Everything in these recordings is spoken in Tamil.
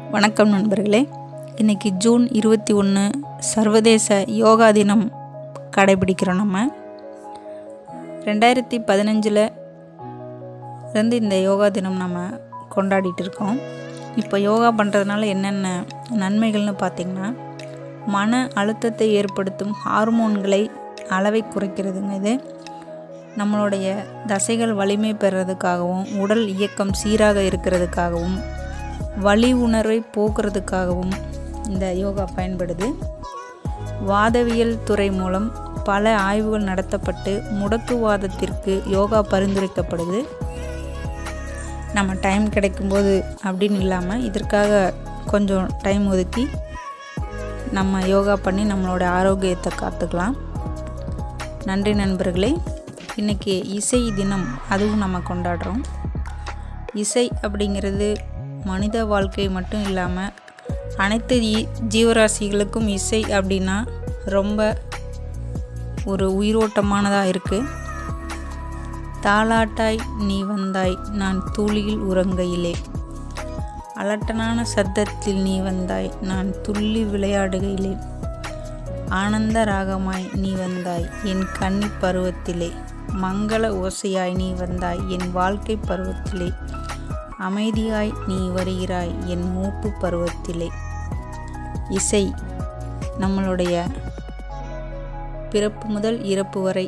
வணக்கம் நண்பர்களே இன்றைக்கி ஜூன் இருபத்தி ஒன்று சர்வதேச யோகா தினம் கடைபிடிக்கிறோம் நம்ம ரெண்டாயிரத்தி பதினஞ்சில் இருந்து இந்த யோகா தினம் நம்ம கொண்டாடிட்டு இருக்கோம் இப்போ யோகா பண்ணுறதுனால என்னென்ன நன்மைகள்னு பார்த்திங்கன்னா மன அழுத்தத்தை ஏற்படுத்தும் ஹார்மோன்களை அளவை குறைக்கிறதுங்க இது நம்மளுடைய தசைகள் வலிமை பெறுறதுக்காகவும் உடல் இயக்கம் சீராக இருக்கிறதுக்காகவும் வலி உணர்வை போக்குறதுக்காகவும் இந்த யோகா பயன்படுது வாதவியல் துறை மூலம் பல ஆய்வுகள் நடத்தப்பட்டு முடக்குவாதத்திற்கு யோகா பரிந்துரைக்கப்படுது நம்ம டைம் கிடைக்கும்போது அப்படின்னு இல்லாமல் இதற்காக கொஞ்சம் டைம் ஒதுக்கி நம்ம யோகா பண்ணி நம்மளோட ஆரோக்கியத்தை காத்துக்கலாம் நன்றி நண்பர்களே இன்றைக்கி இசை தினம் அதுவும் நம்ம கொண்டாடுறோம் இசை அப்படிங்கிறது மனித வாழ்க்கை மட்டும் இல்லாமல் அனைத்து ஈ- ஜீவராசிகளுக்கும் இசை அப்படின்னா ரொம்ப ஒரு உயிரோட்டமானதாக இருக்குது தாலாட்டாய் நீ வந்தாய் நான் தூளியில் உறங்கையிலே அலட்டனான சத்தத்தில் நீ வந்தாய் நான் துள்ளி விளையாடுகையிலே ஆனந்த ராகமாய் நீ வந்தாய் என் கன்னி பருவத்திலே மங்கள ஓசையாய் நீ வந்தாய் என் வாழ்க்கை பருவத்திலே அமைதியாய் நீ வருகிறாய் என் மூப்பு பருவத்திலே இசை நம்மளுடைய பிறப்பு முதல் இறப்பு வரை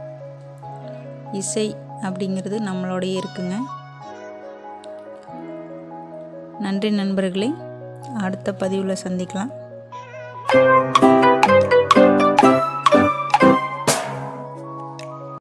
இசை அப்படிங்கிறது நம்மளோடயே இருக்குங்க நன்றி நண்பர்களே அடுத்த பதிவில் சந்திக்கலாம்